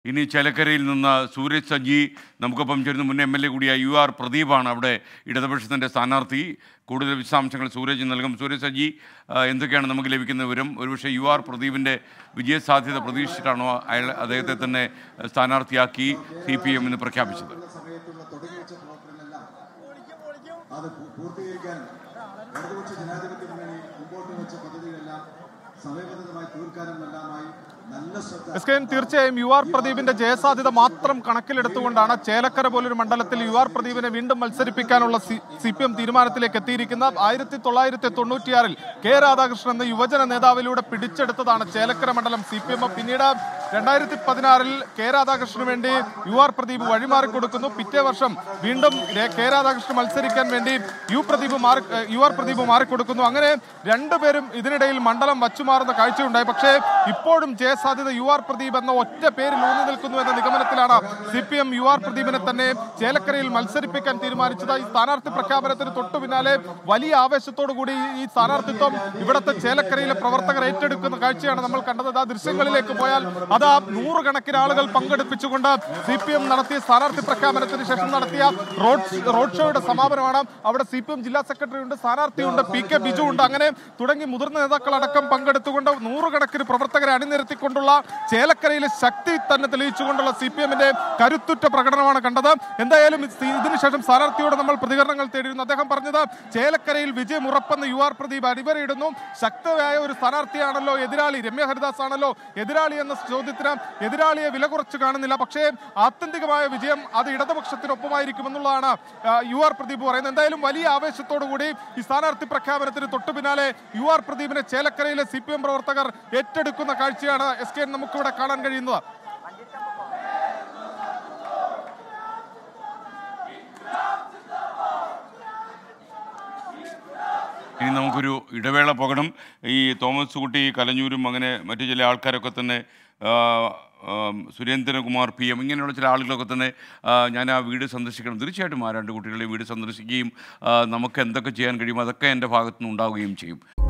ഇനി ചേലക്കരയിൽ നിന്ന് സൂരജ് സജി നമുക്കൊപ്പം ചേരുന്ന മുൻ എം എൽ എ കൂടിയ യു ആർ പ്രദീപാണ് അവിടെ ഇടതുപക്ഷത്തിൻ്റെ സ്ഥാനാർത്ഥി കൂടുതൽ വിശദാംശങ്ങൾ സൂരജ് നൽകും സൂരജ് സജി ആ, എന്തൊക്കെയാണ് നമുക്ക് ലഭിക്കുന്ന വിവരം ഒരുപക്ഷെ യു ആർ പ്രദീപിൻ്റെ വിജയസാധ്യത പ്രതീക്ഷിച്ചിട്ടാണോ അയാൾ അദ്ദേഹത്തെ തന്നെ സ്ഥാനാർത്ഥിയാക്കി സി പി എം എന്ന് പ്രഖ്യാപിച്ചത് സമയത്തുള്ള തുടങ്ങിവെച്ച പ്രവർത്തനങ്ങളെല്ലാം അത് പൂ- പൂർത്തീകരിക്കാൻ ഇടതുപക്ഷ ജനാധിപത്യ മുന്നണി മുമ്പോട്ട് വെച്ച പദ്ധതികളെല്ലാം സമയബന്ധിതമായി തീർക്കാനുമെല്ലാമായി നല്ല ശ്രദ്ധ എസ് കെ എൻ തീർച്ചയായും യു ആർ പ്രദീപിന്റെ ജയസാധ്യത മാത്രം കണക്കിലെടുത്തുകൊണ്ടാണ് ചേലക്കര പോലൊരു മണ്ഡലത്തിൽ യു ആർ പ്രദീപിനെ വീണ്ടും മത്സരിപ്പിക്കാനുള്ള സി പി എം തീരുമാനത്തിലേക്ക് എത്തിയിരിക്കുന്ന ആയിരത്തി തൊള്ളായിരത്തി തൊണ്ണൂറ്റിയാറിൽ കെ രാധാകൃഷ്ണൻ എന്ന യുവജന നേതാവിലൂടെ പിടിച്ചെടുത്തതാണ് ചേലക്കര മണ്ഡലം സി പി എം പിന്നീട് രണ്ടായിരത്തി പതിനാറിൽ കെ രാധാകൃഷ്ണന് വേണ്ടി യു ആർ പ്രദീപ് വഴിമാറി കൊടുക്കുന്നു പിറ്റേ വർഷം വീണ്ടും രേ- കെ രാധാകൃഷ്ണൻ മത്സരിക്കാൻ വേണ്ടി യു പ്രദീപ് മാറി ഏഹ് യു ആർ പ്രദീപ് മാറിക്കൊടുക്കുന്നു അങ്ങനെ രണ്ടുപേരും ഇതിനിടയിൽ മണ്ഡലം വച്ചുമാറുന്ന കാഴ്ചയുണ്ടായി പക്ഷേ ഇപ്പോഴും ജയസാധ്യത യു ആർ പ്രദീപ് എന്ന ഒറ്റ പേരിൽ ഊന്നി നിൽക്കുന്നു എന്ന നിഗമനത്തിലാണ് C P M U R പ്രദീപിനെ തന്നെ ചേലക്കരയിൽ മത്സരിപ്പിക്കാൻ തീരുമാനിച്ചത് ഈ സ്ഥാനാർത്ഥി പ്രഖ്യാപനത്തിന് തൊട്ടു പിന്നാലെ വലിയ ആവേശത്തോടു കൂടി ഈ- ഈ സ്ഥാനാർത്ഥിത്വം ഇവിടുത്തെ ചേലക്കരയിലെ പ്രവർത്തകർ ഏറ്റെടുക്കുന്ന കാഴ്ചയാണ് നമ്മൾ കണ്ടത് ആ ദൃശ്യങ്ങളിലേക്ക് പോയാൽ അത് ആ നൂറുകണക്കിന് ആളുകൾ പങ്കെടുപ്പിച്ചുകൊണ്ട് സി പി എം നടത്തിയ സ്ഥാനാർത്ഥി പ്രഖ്യാപനത്തിന് ശേഷം നടത്തിയ റോഡ് റോഡ് ഷോയുടെ സമാപനമാണ് അവിടെ സി പി എം ജില്ലാ സെക്രട്ടറി ഉണ്ട് സ്ഥാനാർത്ഥിയുണ്ട് പി കെ ബിജു ഉണ്ട് അങ്ങനെ തുടങ്ങി മുതിർന്ന നേതാക്കളടക്കം പങ്കെടുത്തുകൊണ്ട് നൂറുകണക്കിന് പ്രവർത്തകരെ അണിനിരത്തിക്കൊണ്ടുള്ള ചേലക്കരയിലെ ശക്തി തന്നെ തെളിയിച്ചുകൊണ്ടുള്ള സി പി എമ്മിന്റെ കരുത്തുറ്റ പ്രകടനമാണ് കണ്ടത് എന്തായാലും ഇത് ഇതിനുശേഷം സ്ഥാനാർത്ഥിയോട് നമ്മൾ പ്രതികരണങ്ങൾ തേടിയിരുന്നു അദ്ദേഹം പറഞ്ഞത് ചേലക്കരയിൽ വിജയം ഉറപ്പെന്ന് യു ആർ പ്രദീപ് അടിവരയിടുന്നു ശക്തമായ ഒരു സ്ഥാനാർത്ഥിയാണല്ലോ എതിരാളി രമ്യ ഹരിദാസ് ആണല്ലോ എതിരാളി എന്ന ചോദ്യത്തിന് എതിരാളിയെ വില കുറച്ച് കാണുന്നില്ല പക്ഷേ ആത്യന്തികമായ വിജയം അത് ഇടതുപക്ഷത്തിനൊപ്പമായിരിക്കുമെന്നുള്ളതാണ് ആ, യു ആർ പ്രദീപ് പറയുന്നത് എന്തായാലും വലിയ ആവേശത്തോടു കൂടി ഈ സ്ഥാനാർത്ഥി പ്രഖ്യാപനത്തിന് തൊട്ടു പിന്നാലെ യു ആർ പ്രദീപിനെ ചേലക്കരയിലെ സി പി എം പ്രവർത്തകർ ഏറ്റെടുക്കുന്ന കാഴ്ചയാണ് എസ് കെ നമുക്കിവിടെ കാണാൻ കഴിയുന്നത് ഇനി നമുക്കൊരു ഇടവേള പോകണം ഈ തോമസ് കുട്ടി കലഞ്ഞൂരും അങ്ങനെ മറ്റു ചില ആൾക്കാരൊക്കെ തന്നെ ആ, ആ, സുരേന്ദ്രകുമാർ പി എം ഇങ്ങനെയുള്ള ചില ആളുകളൊക്കെ തന്നെ ആ, ഞാൻ ആ വീട് സന്ദർശിക്കണം തീർച്ചയായിട്ടും ആ രണ്ട് കുട്ടികളെ വീട് സന്ദർശിക്കുകയും ആ, നമുക്ക് എന്തൊക്കെ ചെയ്യാൻ കഴിയും അതൊക്കെ എൻ്റെ ഭാഗത്തുനിന്ന് ഉണ്ടാവുകയും ചെയ്യും